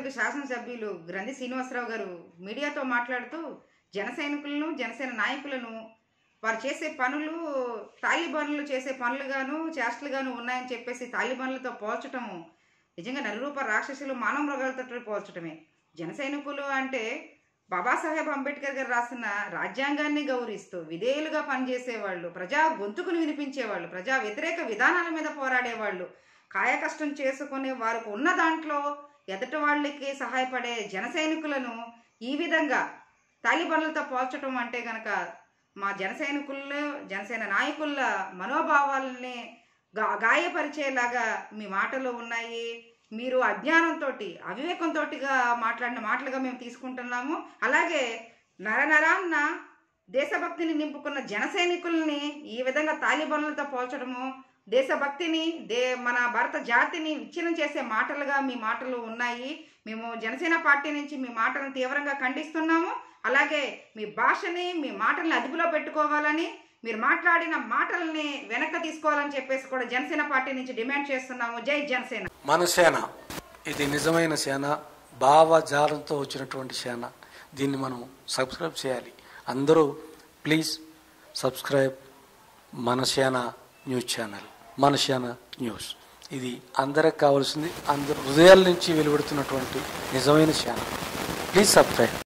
parliament శాసనసభ్యులు గ్రంథి శ్రీనివాసరావు గారు మీడియాతో మాట్లాడుతూ జన సైనికులను జనసేన నాయకులను వారు చేసే పనులు తాలిబాన్లు చేసే పనులుగాను చేష్టలుగాను ఉన్నాయని చెప్పేసి తాలిబాన్లతో పోల్చటము నిజంగా నలురూప రాక్షసులు మానవ మృగాలతో పోల్చటమే జన సైనికులు అంటే బాబాసాహెబ్ అంబేద్కర్ గారు రాసిన రాజ్యాంగాన్ని గౌరవిస్తూ విధేయులుగా పనిచేసేవాళ్ళు ప్రజా గొంతుకును వినిపించేవాళ్ళు ప్రజా వ్యతిరేక విధానాల మీద పోరాడేవాళ్ళు కాయకష్టం చేసుకునే వారికి ఉన్న దాంట్లో ఎదటి వాళ్ళకి సహాయపడే జన సైనికులను ఈ విధంగా తాలిబాన్లతో పోల్చడం అంటే కనుక మా జన సైనికుల్లో జనసేన నాయకుల మనోభావాలని గా గాయపరిచేలాగా మీ మాటలు ఉన్నాయి మీరు అజ్ఞానంతో అవివేకంతోటిగా మాట్లాడిన మాటలుగా మేము తీసుకుంటున్నాము అలాగే నరనరాన్న దేశభక్తిని నింపుకున్న జన సైనికుల్ని ఈ విధంగా తాలిబాన్లతో పోల్చడము దేశభక్తిని దే మన భారత జాతిని విచ్ఛిన్నం చేసే మాటలుగా మీ మాటలు ఉన్నాయి మేము జనసేన పార్టీ నుంచి మీ మాటలను తీవ్రంగా ఖండిస్తున్నాము అలాగే మీ భాషని మీ మాటల్ని అదుపులో పెట్టుకోవాలని మీరు మాట్లాడిన మాటల్ని వెనక్కి తీసుకోవాలని చెప్పేసి కూడా జనసేన పార్టీ నుంచి డిమాండ్ చేస్తున్నాము జై జనసేన మన సేన ఇది నిజమైన సేన భావజాలంతో వచ్చినటువంటి సేన దీన్ని మనం సబ్స్క్రైబ్ చేయాలి అందరూ ప్లీజ్ సబ్స్క్రైబ్ మన సేన న్యూస్ ఛానల్ మన సేన న్యూస్ ఇది అందరికి కావాల్సింది అందరు హృదయాల నుంచి వెలువడుతున్నటువంటి నిజమైన సేన ప్లీజ్ సబ్స్క్రైబ్